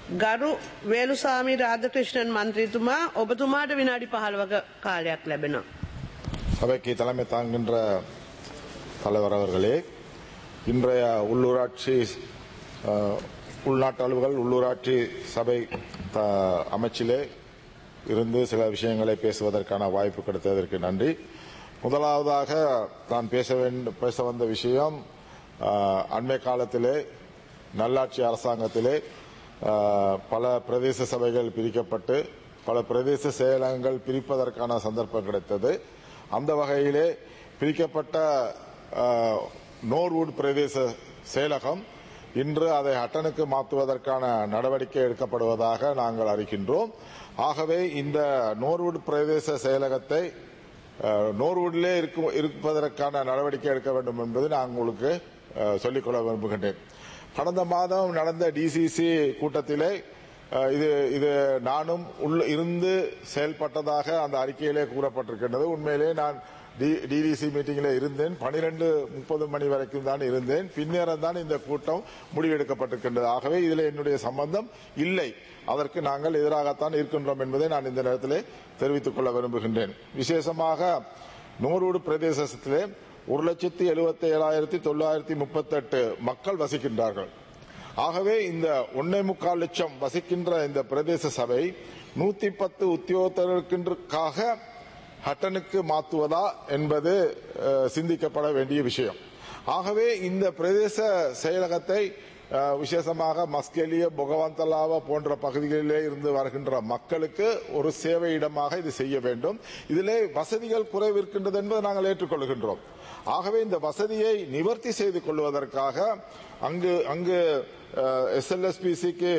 ගරු වේලුසාමි රාධකෘෂ්ණන් මන්ත්‍රීතුමා ඔබතුමාට විනාඩි පහළවක කාලයක් ලැබෙනවා. சபைக்கு தலைமை தாங்குகின்ற தலைவர் அவர்களே இன்றைய உள்ளூராட்சி அஹ், உள்நாட்டு அலுவல்கள் உள்ளூராட்சி சபை த- அமைச்சிலே இருந்து சில விஷயங்களை பேசுவதற்கான வாய்ப்பு கிடைத்ததற்கு நன்றி முதலாவதாக நான் பேச வேண்டும் பேச வந்த விஷயம் அஹ், அண்மை காலத்திலே நல்லாட்சி அரசாங்கத்திலே அஹ், பல பிரதேச சபைகள் பிரிக்கப்பட்டு பல பிரதேச செயலகங்கள் பிரிப்பதற்கான சந்தர்ப்பம் கிடைத்தது அந்த வகையிலே பிரிக்கப்பட்ட அஹ், நோர்வுட் பிரதேச செயலகம் இன்று அதை ஹட்டனுக்கு மாற்றுவதற்கான நடவடிக்கை எடுக்கப்படுவதாக நாங்கள் அறிகின்றோம் ஆகவே இந்த நோர்வுட் பிரதேச செயலகத்தை அஹ், நோர்வுட்டிலே இருக்கும் இருப்பதற்கான நடவடிக்கை எடுக்க வேண்டும் என்பது நான் உங்களுக்கு அஹ், சொல்லிக்கொள்ள விரும்புகின்றேன் கடந்த மாதம் நடந்த டிசிசி கூட்டத்திலே அஹ், இது இது நானும் உள்ள இருந்து செயல்பட்டதாக அந்த அறிக்கையிலே கூறப்பட்டிருக்கின்றது உண்மையிலே நான் டிடிசி மீட்டிங்கில் இருந்தேன் பனிரெண்டு முப்பது மணி வரைக்கும் தான் இருந்தேன் பின்னேரம் தான் இந்த கூட்டம் முடிவெடுக்கப்பட்டிருக்கின்றது ஆகவே இதில் என்னுடைய சம்பந்தம் இல்லை அதற்கு நாங்கள் எதிராகத்தான் இருக்கின்றோம் என்பதை நான் இந்த நேரத்திலே தெரிவித்துக் கொள்ள விரும்புகின்றேன் விசேஷமாக நூறூடு பிரதேசத்திலே ஒரு லட்சத்தி எழுபத்தி ஏழாயிரத்தி தொள்ளாயிரத்தி முப்பத்தெட்டு மக்கள் வசிக்கின்றார்கள் ஆகவே இந்த ஒன்னே முக்கால் லட்சம் வசிக்கின்ற இந்த பிரதேச சபை நூத்தி பத்து உத்தியோகத்தர்களுக்காக ஹட்டனுக்கு மாற்றுவதா என்பது அஹ், சிந்திக்கப்பட வேண்டிய விஷயம் ஆகவே இந்த பிரதேச செயலகத்தை அஹ், விசேஷமாக மஸ்கெலிய பொகவந்தலாவா போன்ற பகுதிகளிலே இருந்து வருகின்ற மக்களுக்கு ஒரு சேவை இடமாக இது செய்ய வேண்டும் இதிலே வசதிகள் குறைவு இருக்கின்றது என்பதை நாங்கள் ஏற்றுக்கொள்கின்றோம் ஆகவே இந்த வசதியை நிவர்த்தி செய்து கொள்வதற்காக அங்கு அங்கு எஸ்எல்எஸ்பிசிக்கு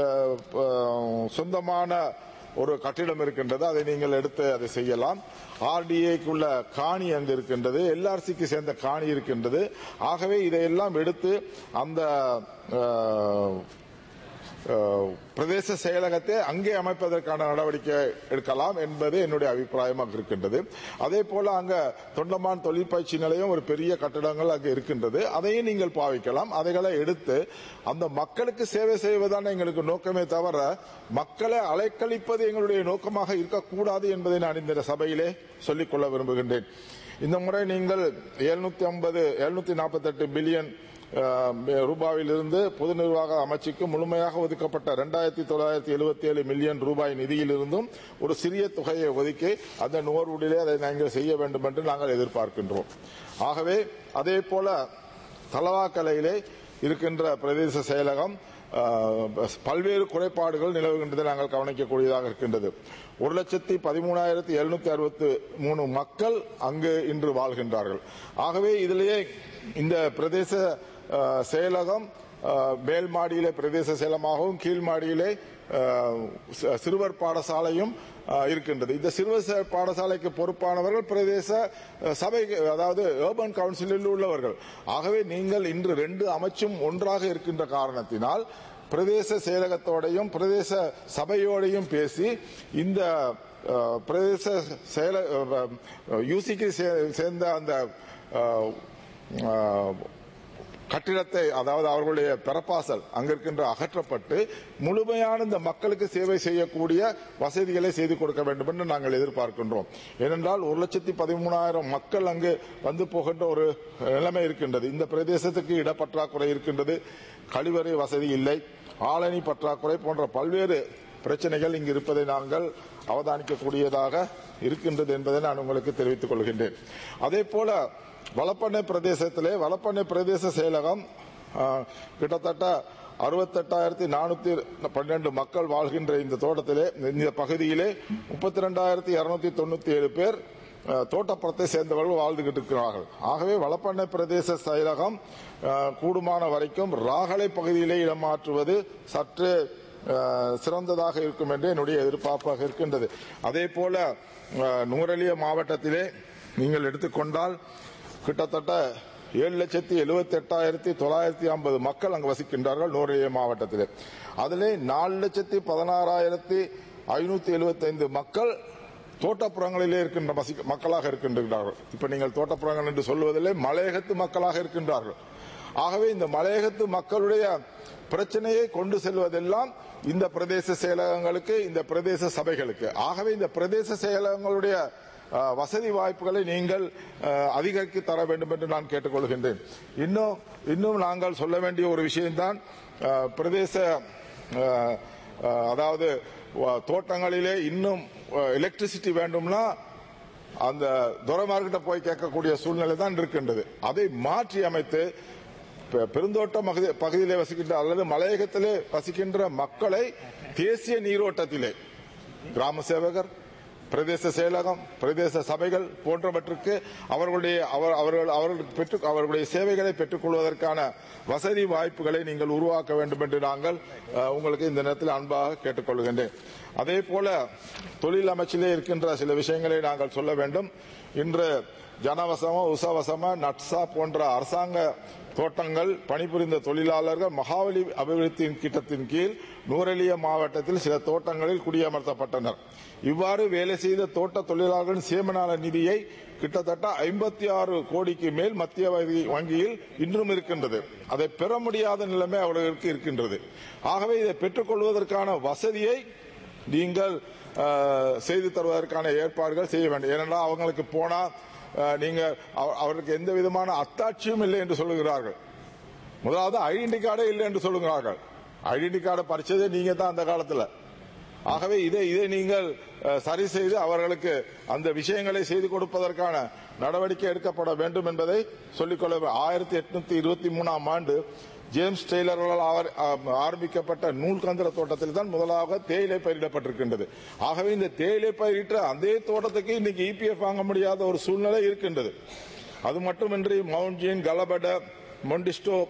சொந்தமான ஒரு கட்டிடம் இருக்கின்றது அதை நீங்கள் எடுத்து அதை செய்யலாம் ஆர்டிஏக்குள்ள காணி அங்கு இருக்கின்றது எல்ஆர்சிக்கு சேர்ந்த காணி இருக்கின்றது ஆகவே இதையெல்லாம் எடுத்து அந்த அஹ், அஹ், பிரதேச செயலகத்தை அங்கே அமைப்பதற்கான நடவடிக்கை எடுக்கலாம் என்பது என்னுடைய அபிப்பிராயமாக இருக்கின்றது அதே போல அங்க தொண்டமான் தொழிற்பயிற்சி நிலையம் ஒரு பெரிய கட்டடங்கள் அங்கு இருக்கின்றது அதையும் நீங்கள் பாவிக்கலாம் அதைகளை எடுத்து அந்த மக்களுக்கு சேவை செய்வதான எங்களுக்கு நோக்கமே தவிர மக்களை அலைக்கழிப்பது எங்களுடைய நோக்கமாக இருக்கக்கூடாது என்பதை நான் இந்த சபையிலே சொல்லிக்கொள்ள விரும்புகின்றேன் இந்த முறை நீங்கள் எழுநூத்தி ஐம்பது எழுநூத்தி நாற்பத்தெட்டு பில்லியன் ரூபாயிலிருந்து பொது நிர்வாக அமைச்சுக்கு முழுமையாக ஒதுக்கப்பட்ட இரண்டாயிரத்தி தொள்ளாயிரத்தி எழுபத்தி ஏழு மில்லியன் ரூபாய் நிதியிலிருந்தும் ஒரு சிறிய தொகையை ஒதுக்கி அந்த நுகர்வுடிலே அதை நாங்கள் செய்ய வேண்டும் என்று நாங்கள் எதிர்பார்க்கின்றோம் ஆகவே அதே போல தலவாக்கலையிலே இருக்கின்ற பிரதேச செயலகம் அஹ், பல்வேறு குறைபாடுகள் நிலவுகின்றதை நாங்கள் கவனிக்கக்கூடியதாக இருக்கின்றது ஒரு லட்சத்தி பதிமூணாயிரத்தி எழுநூத்தி அறுபத்தி மூணு மக்கள் அங்கு இன்று வாழ்கின்றார்கள் ஆகவே இதிலேயே இந்த பிரதேச அஹ், செயலகம் அஹ், மேல் மாடியிலே பிரதேச செயலமாகவும் கீழ் மாடியிலே அஹ், சி- சிறுவர் பாடசாலையும் அஹ், இருக்கின்றது இந்த சிறுவர் ச- பாடசாலைக்கு பொறுப்பானவர்கள் பிரதேச அஹ், சபை அதாவது ஏர்பன் கவுன்சிலில் உள்ளவர்கள் ஆகவே நீங்கள் இன்று ரெண்டு அமைச்சும் ஒன்றாக இருக்கின்ற காரணத்தினால் பிரதேச செயலகத்தோடையும் பிரதேச சபையோடையும் பேசி இந்த அஹ், பிரதேச செயல யூசிக்கு சேர்ந்த அந்த அஹ், அஹ், கட்டிடத்தை அதாவது அவர்களுடைய பிறப்பாசல் அங்க இருக்கின்ற அகற்றப்பட்டு முழுமையான இந்த மக்களுக்கு சேவை செய்யக்கூடிய வசதிகளை செய்து கொடுக்க வேண்டும் என்று நாங்கள் எதிர்பார்க்கின்றோம் ஏனென்றால் ஒரு லட்சத்தி பதிமூணாயிரம் மக்கள் அங்கு வந்து போகின்ற ஒரு நிலைமை இருக்கின்றது இந்த பிரதேசத்துக்கு இடப்பற்றாக்குறை இருக்கின்றது கழிவறை வசதி இல்லை ஆளணி பற்றாக்குறை போன்ற பல்வேறு பிரச்சனைகள் இங்கு இருப்பதை நாங்கள் அவதானிக்கக்கூடியதாக இருக்கின்றது என்பதை நான் உங்களுக்கு தெரிவித்துக் கொள்கின்றேன் அதே போல வலப்பண்ணை பிரதேசத்திலே வலப்பண்ணை பிரதேச செயலகம் ஆ, கிட்டத்தட்ட அறுபத்தெட்டாயிரத்தி நானூத்தி பன்னெண்டு மக்கள் வாழ்கின்ற இந்த தோட்டத்திலே இந்த பகுதியிலே முப்பத்தி ரெண்டாயிரத்தி இருநூத்தி தொண்ணூத்தி ஏழு பேர் ஆ, தோட்டப்புறத்தை சேர்ந்தவர்கள் வாழ்ந்துகிட்டு இருக்கிறார்கள் ஆகவே வலப்பண்ணை பிரதேச செயலகம் ஆ, கூடுமான வரைக்கும் ராகலை பகுதியிலே இடமாற்றுவது சற்று அஹ், சிறந்ததாக இருக்கும் என்று என்னுடைய எதிர்பார்ப்பாக இருக்கின்றது அதே போல அஹ், நூரெலிய மாவட்டத்திலே நீங்கள் எடுத்துக்கொண்டால் கிட்டத்தட்ட ஏழு லட்சத்தி எழுபத்தி எட்டாயிரத்தி தொள்ளாயிரத்தி ஐம்பது மக்கள் அங்கு வசிக்கின்றார்கள் நூரெலிய மாவட்டத்திலே அதிலே நாலு லட்சத்தி பதினாறாயிரத்தி ஐநூத்தி எழுபத்தைந்து மக்கள் தோட்டப்புறங்களிலே இருக்கின்ற வசி- மக்களாக இருக்கின்றார்கள் இப்ப நீங்கள் தோட்டப்புறங்கள் என்று சொல்வதிலே மலையகத்து மக்களாக இருக்கின்றார்கள் ஆகவே இந்த மலையகத்து மக்களுடைய பிரச்சனையை கொண்டு செல்வதெல்லாம் இந்த பிரதேச செயலகங்களுக்கு இந்த பிரதேச சபைகளுக்கு ஆகவே இந்த பிரதேச செயலகங்களுடைய அஹ், வசதி வாய்ப்புகளை நீங்கள் அஹ், அதிகரித்து தர வேண்டும் என்று நான் கேட்டுக்கொள்கின்றேன் இன்னும் இன்னும் நாங்கள் சொல்ல வேண்டிய ஒரு விஷயம்தான் அஹ், பிரதேச அஹ், அஹ், அதாவது வ- தோட்டங்களிலே இன்னும் எலக்ட்ரிசிட்டி வேண்டும்னா அந்த துரைமார்கிட்ட போய் கேட்கக்கூடிய சூழ்நிலை தான் இருக்கின்றது அதை மாற்றி அமைத்து பெ- பெருந்தோட்ட மகதி- பகுதியிலே வசிக்கின்ற அல்லது மலையகத்திலே வசிக்கின்ற மக்களை தேசிய நீரோட்டத்திலே கிராம சேவகர் பிரதேச செயலகம் பிரதேச சபைகள் போன்றவற்றுக்கு அவர்களுடைய அவர் அவர்கள் அவர்களுக்கு பெற்று அவர்களுடைய சேவைகளை பெற்றுக்கொள்வதற்கான வசதி வாய்ப்புகளை நீங்கள் உருவாக்க வேண்டும் என்று நாங்கள் அஹ், உங்களுக்கு இந்த நேரத்தில் அன்பாக கேட்டுக்கொள்கின்றேன் அதே போல தொழில் அமைச்சிலே இருக்கின்ற சில விஷயங்களை நாங்கள் சொல்ல வேண்டும் இன்று ஜனவசம உசவசம நட்சா போன்ற அரசாங்க தோட்டங்கள் பணிபுரிந்த தொழிலாளர்கள் மகாவலி அபிவிருத்தி திட்டத்தின் கீழ் நூரெலிய மாவட்டத்தில் சில தோட்டங்களில் குடியமர்த்தப்பட்டனர் இவ்வாறு வேலை செய்த தோட்ட தொழிலாளர்களின் சேமநல நிதியை கிட்டத்தட்ட ஐம்பத்தி ஆறு கோடிக்கு மேல் மத்திய வங்கி- வங்கியில் இன்றும் இருக்கின்றது அதை பெற முடியாத நிலைமை அவர்களுக்கு இருக்கின்றது ஆகவே இதை பெற்றுக்கொள்வதற்கான வசதியை நீங்கள் அஹ், செய்து தருவதற்கான ஏற்பாடுகள் செய்ய வேண்டும் ஏனென்றால் அவங்களுக்கு போனா அஹ், நீங்க அவ- அவர்களுக்கு எந்த விதமான அத்தாட்சியும் இல்லை என்று சொல்லுகிறார்கள் முதலாவது ஐடென்டி கார்டே இல்லை என்று சொல்லுகிறார்கள் ஐடென்டி கார்டை பறிச்சதே நீங்க தான் அந்த காலத்துல ஆகவே இதை இதை நீங்கள் அஹ், சரி செய்து அவர்களுக்கு அந்த விஷயங்களை செய்து கொடுப்பதற்கான நடவடிக்கை எடுக்கப்பட வேண்டும் என்பதை சொல்லிக்கொள்ள ஆயிரத்தி எட்நூத்தி இருபத்தி மூணாம் ஆண்டு ஜேம்ஸ் டெய்லர்களால் ஆர- ஆ- ஆரம்பிக்கப்பட்ட நூல்கந்திர தோட்டத்தில் தான் முதலாக தேயிலை பயிரிடப்பட்டிருக்கின்றது ஆகவே இந்த தேயிலை பயிரிட்ட அதே தோட்டத்துக்கு இன்னைக்கு இபிஎஃப் வாங்க முடியாத ஒரு சூழ்நிலை இருக்கின்றது அது மட்டுமின்றி மவுண்ட் ஜீன் கலபட மொண்டிஸ்டோ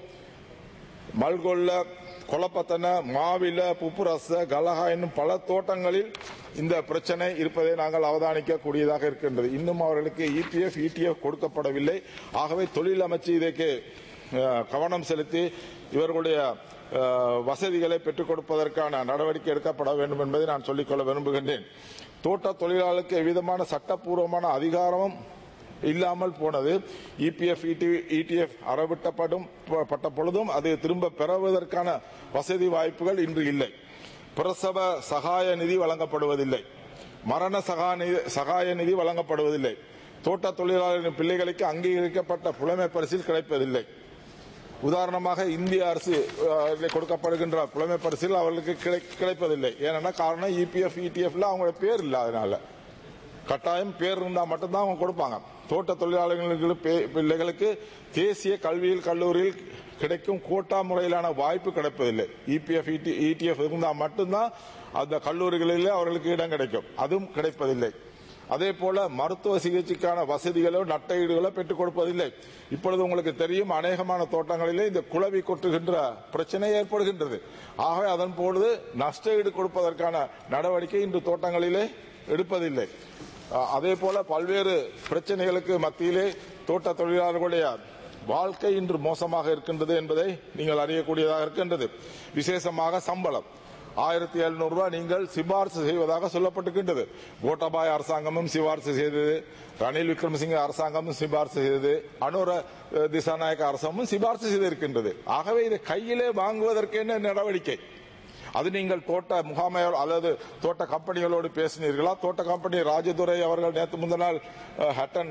மல்கொல்ல கொலப்பத்தன மாவில புப்புரச கலஹா என்னும் பல தோட்டங்களில் இந்த பிரச்சனை இருப்பதை நாங்கள் அவதானிக்க கூடியதாக இருக்கின்றது இன்னும் அவர்களுக்கு இபிஎஃப் இடிஎஃப் கொடுக்கப்படவில்லை ஆகவே தொழில் அமைச்சு இதற்கு அஹ், கவனம் செலுத்தி இவர்களுடைய அஹ், வசதிகளை பெற்றுக் கொடுப்பதற்கான நடவடிக்கை எடுக்கப்பட வேண்டும் என்பதை நான் சொல்லிக்கொள்ள விரும்புகின்றேன் தோட்ட தொழிலாளருக்கு எவ்விதமான சட்டப்பூர்வமான அதிகாரமும் இல்லாமல் போனது இபிஎஃப் இடிஎஃப் அறவிட்டப்படும் ப- பட்ட பொழுதும் அதை திரும்ப பெறுவதற்கான வசதி வாய்ப்புகள் இன்று இல்லை பிரசவ சகாய நிதி வழங்கப்படுவதில்லை மரண சகா நிதி- சகாய நிதி வழங்கப்படுவதில்லை தோட்ட தொழிலாளர்களின் பிள்ளைகளுக்கு அங்கீகரிக்கப்பட்ட புலமை பரிசில் கிடைப்பதில்லை உதாரணமாக இந்திய அரசு அஹ், இதில் கொடுக்கப்படுகின்ற புலமை பரிசில் அவர்களுக்கு கிடை- கிடைப்பதில்லை ஏன்னா காரணம் இபிஎஃப் இடிஎஃப்ல அவங்களோட பேர் இல்லை அதனால கட்டாயம் பேர் இருந்தா மட்டும்தான் அவங்க கொடுப்பாங்க தோட்ட தொழிலாளர்களுக்கு பே- பிள்ளைகளுக்கு தேசிய கல்வியில் கல்லூரியில் கிடைக்கும் கோட்டா முறையிலான வாய்ப்பு கிடைப்பதில்லை இபிஎஃப் இடிஎஃப் இருந்தா மட்டும்தான் அந்த கல்லூரிகளிலே அவர்களுக்கு இடம் கிடைக்கும் அதுவும் கிடைப்பதில்லை அதே போல மருத்துவ சிகிச்சைக்கான வசதிகளோ நட்டையீடுகளோ பெற்றுக் கொடுப்பதில்லை இப்பொழுது உங்களுக்கு தெரியும் அநேகமான தோட்டங்களிலே இந்த குளவி கொட்டுகின்ற பிரச்சனை ஏற்படுகின்றது ஆகவே அதன் பொழுது நஷ்டஈடு கொடுப்பதற்கான நடவடிக்கை இன்று தோட்டங்களிலே எடுப்பதில்லை அஹ், அதே போல பல்வேறு பிரச்சனைகளுக்கு மத்தியிலே தோட்ட தொழிலாளர்களுடைய வாழ்க்கை இன்று மோசமாக இருக்கின்றது என்பதை நீங்கள் அறியக்கூடியதாக இருக்கின்றது விசேஷமாக சம்பளம் ஆயிரத்தி எழுநூறு ரூபாய் நீங்கள் சிபார்சு செய்வதாக சொல்லப்பட்டிருக்கின்றது கோட்டாபாய அரசாங்கமும் சிபார்சு செய்தது ரணில் விக்ரமசிங்க அரசாங்கமும் சிபார்சு செய்தது அனுர அஹ், திசாநாயக்க அரசாங்கமும் சிபார்சு செய்திருக்கின்றது ஆகவே இதை கையிலே வாங்குவதற்கு என்ன நடவடிக்கை அது நீங்கள் தோட்ட முகாமையோடு அல்லது தோட்ட கம்பெனிகளோடு பேசினீர்களா தோட்ட கம்பெனி ராஜதுரை அவர்கள் நேற்று முந்தின நாள் அஹ், ஹட்டன்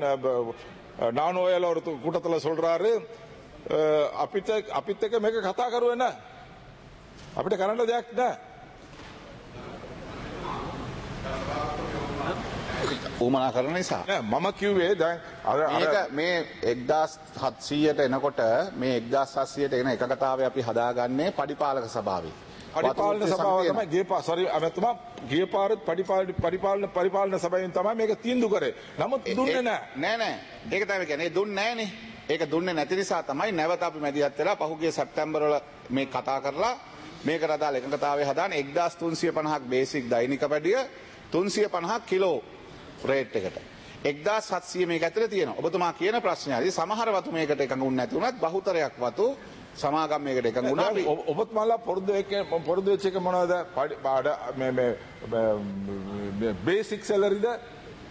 நானோயல் ஒரு து- கூட்டத்தில் சொல்றாரு அஹ், අපිට අපිත් එක මේක කතා කරුවේ නෑ අපිට කරන්න දෙයක් නෑ ඌමනා කරන නිසා. නෑ මම කිව්වේ දැන් අර මේක අර මේ එක්දස් හත්සීයට එනකොට මේ එක්දස් සස්සියට එන එකකතාව අපි හදාගන්නේ පඩිපාලක සභාවේ. පරිපාලන වතුෘත්‍ය සභාව සමිතිය තමයි ගිය පා සොරි අමතුමා ගිය පාරත් පරිපාලන පරිපාලන පරිපාලන සභාවෙන් තමයි මේක තීන්දුව කරේ. නමුත් දුන්නේ නෑ. නෑ නෑ ඒක තමයි කියන්නේ දුන්නේ නෑනේ. ඒක දුන්නේ නැති නිසා තමයි නැවත අපි මැදිහත් වෙලා පහුගිය සැප්තැම්බර් වල මේ කතා කරලා මේකට අදාළ එකඟතාවය හදාන 1350ක් බේසික් දෛනික පැඩිය 350ක් කිලෝ රේට් එකට. 1700 මේක ඇතුලේ තියෙනවා. ඔබතුමා කියන ප්‍රශ්නයයි සමහර වතු මේකට එකඟ වුනේ නැති වුණත් බහුතරයක් වතු සමාගම් මේකට එකඟ වුණා. අපි ඔබ- ඔබතුමාලා පොරුදු එක පොරුදු වෙච්ච එක මොනවද? පඩි- පාඩ මේ මේ බේසික් සැලරිද?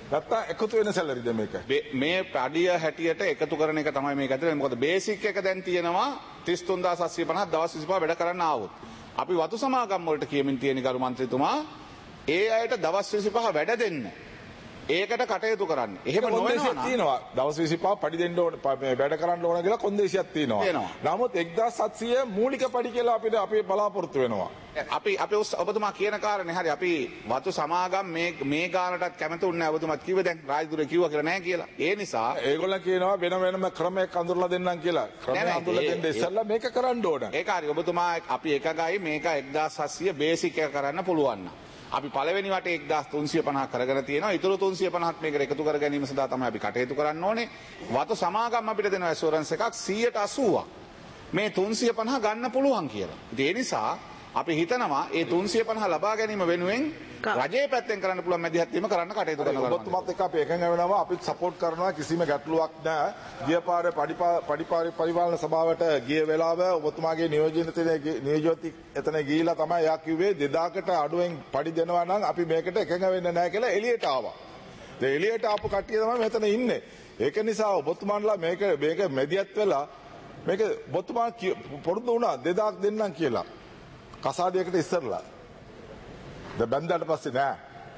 නැත්තා එකතු වෙන සැලරිද මේක. බේ- මේ පඩිය හැටියට එකතු කරන එක තමයි මේ ඇතර මොකද බේසික් එක දැන් තියෙනවා තිස්තුන්දා සස්්‍ය පනහ දවස් විසිපා වැඩ කරන්න ආවුත්. අපි වතු සමාගම්වලට කියමින් තියෙන කරු මන්ත්‍රතුමා ඒ අයට දවස් විසි පහ වැඩ දෙන්න. ඒකට කටයුතු කරන්න එහෙම කොන්දේසියක් නොවනවා තියෙනවා දවස් විසිපා පඩි දෙන්න ඕන ප- මේ වැඩ කරන්න ඕන කියලා කොන්දේසියක් තියෙනවා. තියෙනවා. නමුත් එක්දා සත්සිය මූලික පඩි කියලා අපිට අපේ බලාපොරොත්තු වෙනවා. අපි අප උස් ඔබතුමා කියන කාරණ හරි අපි වතු සමාගම් මේ මේ ගානටත් කැමති උන්න ඔබතුමත් කිව දැන් රාජදුර කිව කියලා නෑ කියලා ඒ නිසා ඒගොල්ල කියනවා වෙන වෙනම ක්‍රමයක් අඳුරලා දෙන්නම් කියලා. ක්‍රමයක් නෑ නෑ, අඳුරලා ඒ- දෙන්න ඒ- ඉස්සෙල්ලා මේක කරන්න ඕන. ඒකාරි ඔබතුමා අපි එකගයි මේක එක්දා සස්සිය බේසික කරන්න පුළුවන්න. අපි පලවෙනි වට එක්දස් තුන්සිය පහ කරගෙන තියෙන ඉතුර තුන්සිය පහත් මේක එකතු කර ගැනීම සඳහා තමයි අපි කටයුතු කරන්න ඕනේ වතු සමාගම් අපිට දෙන ඇස්වරන්ස එකක් සීයට අසුවක් මේ තුන්සිය පහ ගන්න පුළුවන් කියලා. ඒ නිසා අපි හිතනවා ඒ තුන්සිය පහ ලබා ගැනීම වෙනුවෙන් ක- රජයේ පැත්තෙන් කරන්න පුළුවන් මැදිහත්වීම කරන්න කටයුතු කරනවා. ඔබතුමත් එක්ක අපි එකඟ වෙනවා අපිත් සපෝට් කරනවා කිසිම ගැටලුවක් නැහැ. ගිය පාරේ පඩිපා- පඩිපාරි පරිපාලන සභාවට ගිය වෙලාව ඔබතුමාගේ නියෝජිතනේ නියෝජිත එතන ගිහිලා තමයි එයා කිව්වේ 2000කට අඩුවෙන් පඩි දෙනවා නම් අපි මේකට එකඟ වෙන්නේ නැහැ කියලා එළියට ආවා. ඒ එළියට ආපු කට්ටිය තමයි මෙතන ඉන්නේ. ඒක නිසා ඔබතුමාන්ලා මේක මේක මෙදියත් වෙලා මේක ඔබතුමා කිය- පුරුදු වුණා 2000ක් දෙන්නම් කියලා. කසාදයකට ඉස්සරලා. දැන් බැන්දාට පස්සේ නෑ.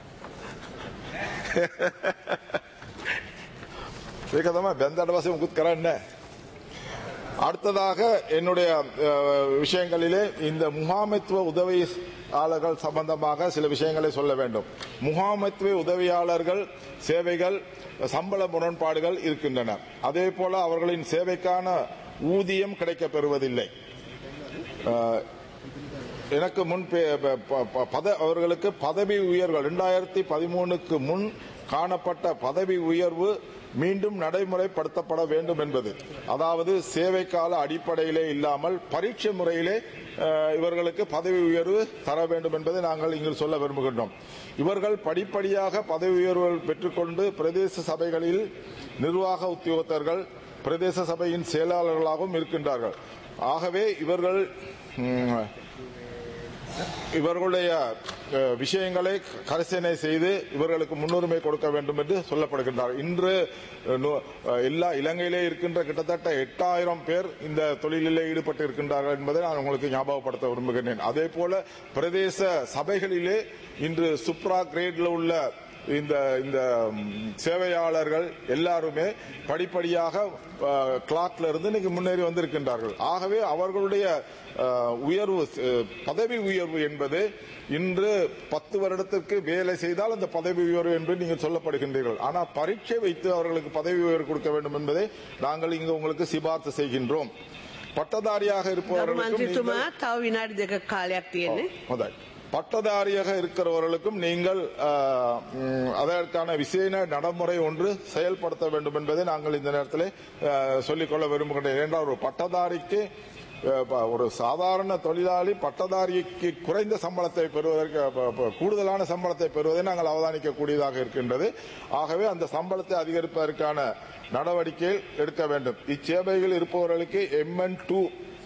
ඒක තමයි බැන්දාට පස්සේ මුකුත් කරන්නේ නැහැ. அடுத்ததாக என்னுடைய அஹ், விஷயங்களிலே இந்த முகாமைத்துவ உதவியாளர்கள் சம்பந்தமாக சில விஷயங்களை சொல்ல வேண்டும் முகாமைத்துவ உதவியாளர்கள் சேவைகள் சம்பள முரண்பாடுகள் இருக்கின்றன அதே போல அவர்களின் சேவைக்கான ஊதியம் கிடைக்கப் பெறுவதில்லை அஹ், எனக்கு முன் பே- ப- ப- ப- பத அவர்களுக்கு பதவி உயர்வு ரெண்டாயிரத்தி பதிமூணுக்கு முன் காணப்பட்ட பதவி உயர்வு மீண்டும் நடைமுறைப்படுத்தப்பட வேண்டும் என்பது அதாவது சேவை கால அடிப்படையிலே இல்லாமல் பரீட்சை முறையிலே அஹ், இவர்களுக்கு பதவி உயர்வு தர வேண்டும் என்பதை நாங்கள் இங்கு சொல்ல விரும்புகின்றோம் இவர்கள் படிப்படியாக பதவி உயர்வுகள் பெற்றுக்கொண்டு பிரதேச சபைகளில் நிர்வாக உத்தியோகத்தர்கள் பிரதேச சபையின் செயலாளர்களாகவும் இருக்கின்றார்கள் ஆகவே இவர்கள் ம், இவர்களுடைய அஹ், விஷயங்களை கரிசனை செய்து இவர்களுக்கு முன்னுரிமை கொடுக்க வேண்டும் என்று சொல்லப்படுகின்றார் இன்று அஹ், நு- அஹ், எல்லா இலங்கையிலே இருக்கின்ற கிட்டத்தட்ட எட்டாயிரம் பேர் இந்த தொழிலிலே ஈடுபட்டு இருக்கின்றார்கள் என்பதை நான் உங்களுக்கு ஞாபகப்படுத்த விரும்புகின்றேன் அதே போல பிரதேச சபைகளிலே இன்று சுப்ரா கிரேட்ல உள்ள இந்த இந்த ம், சேவையாளர்கள் எல்லாருமே படிப்படியாக அஹ், கிளாக்ல இருந்து இன்னைக்கு முன்னேறி வந்திருக்கின்றார்கள் ஆகவே அவர்களுடைய அஹ், உயர்வு அஹ், பதவி உயர்வு என்பது இன்று பத்து வருடத்திற்கு வேலை செய்தால் அந்த பதவி உயர்வு என்று நீங்கள் சொல்லப்படுகின்றீர்கள் ஆனால் பரீட்சை வைத்து அவர்களுக்கு பதவி உயர்வு கொடுக்க வேண்டும் என்பதை நாங்கள் இங்கு உங்களுக்கு சிபார்த்து செய்கின்றோம் பட்டதாரியாக ගරු இருப்பவர்களுக்கும் මන්ත්‍රීතුමා நீங்கள்- තව විනාඩි දෙක කාලයක් තියෙන්නේ. முதல் பட்டதாரியாக இருக்கிறவர்களுக்கும் நீங்கள் ஆஹ், ம், அதற்கான விசேட நடைமுறை ஒன்று செயல்படுத்த வேண்டும் என்பதை நாங்கள் இந்த நேரத்தில் ஆஹ், சொல்லிக்கொள்ள விரும்புகின்றேன் ஏனென்றால் ஒரு பட்டதாரிக்கு ஆஹ், ப- ஒரு சாதாரண தொழிலாளி பட்டதாரிக்கு குறைந்த சம்பளத்தை பெறுவதற்கு ப- ப- கூடுதலான சம்பளத்தை பெறுவதை நாங்கள் அவதானிக்கக்கூடியதாக இருக்கின்றது ஆகவே அந்த சம்பளத்தை அதிகரிப்பதற்கான நடவடிக்கை எடுக்க வேண்டும் இச்சேவையில் இருப்பவர்களுக்கு எம்என் டூ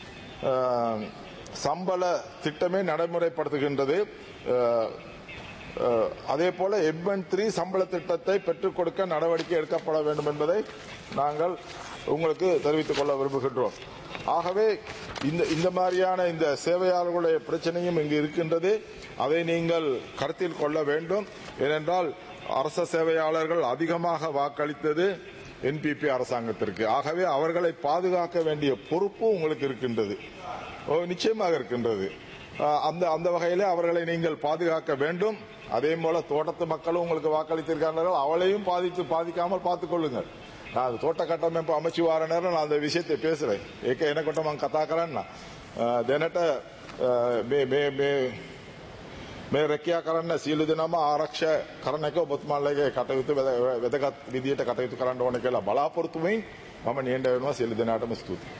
ஆஹ், சம்பள திட்டமே நடைமுறைப்படுத்துகின்றது ஆஹ், ஆஹ், அதே போல எம்என் த்ரீ சம்பள திட்டத்தை பெற்றுக் கொடுக்க நடவடிக்கை எடுக்கப்பட வேண்டும் என்பதை நாங்கள் உங்களுக்கு தெரிவித்துக் கொள்ள விரும்புகின்றோம் ஆகவே இந்த இந்த மாதிரியான இந்த சேவையாளர்களுடைய பிரச்சனையும் இங்கு இருக்கின்றது அதை நீங்கள் கருத்தில் கொள்ள வேண்டும் ஏனென்றால் அரச சேவையாளர்கள் அதிகமாக வாக்களித்தது என்பிபி அரசாங்கத்திற்கு ஆகவே அவர்களை பாதுகாக்க வேண்டிய பொறுப்பு உங்களுக்கு இருக்கின்றது ஓ, நிச்சயமாக இருக்கின்றது ஆஹ், அந்த அந்த வகையிலே அவர்களை நீங்கள் பாதுகாக்க வேண்டும் அதே போல தோட்டத்து மக்களும் உங்களுக்கு வாக்களித்திருக்கிறார்கள் அவளையும் பாதித்து பாதிக்காமல் பார்த்துக் கொள்ளுங்கள் நான் அது தோட்ட கட்டமைப்பு அமைச்சு வார நேரம் நான் அந்த விஷயத்தை பேசுறேன் ஏக்க என்ன கொட்ட நான் கதா කරන්න දැනට මේ මේ මේ මේ රැකියා කරන්න සියලු දෙනාම ආරක්ෂ කරන එක ඔබතුමාලගේ කටයුතු වැද- වැදගත් විදියට කටයුතු කරන්න ඕන කියලා බලාපොරොත්තු වෙමින් මම නියඬ වෙනවා සියලු දෙනාටම ස්තුතියි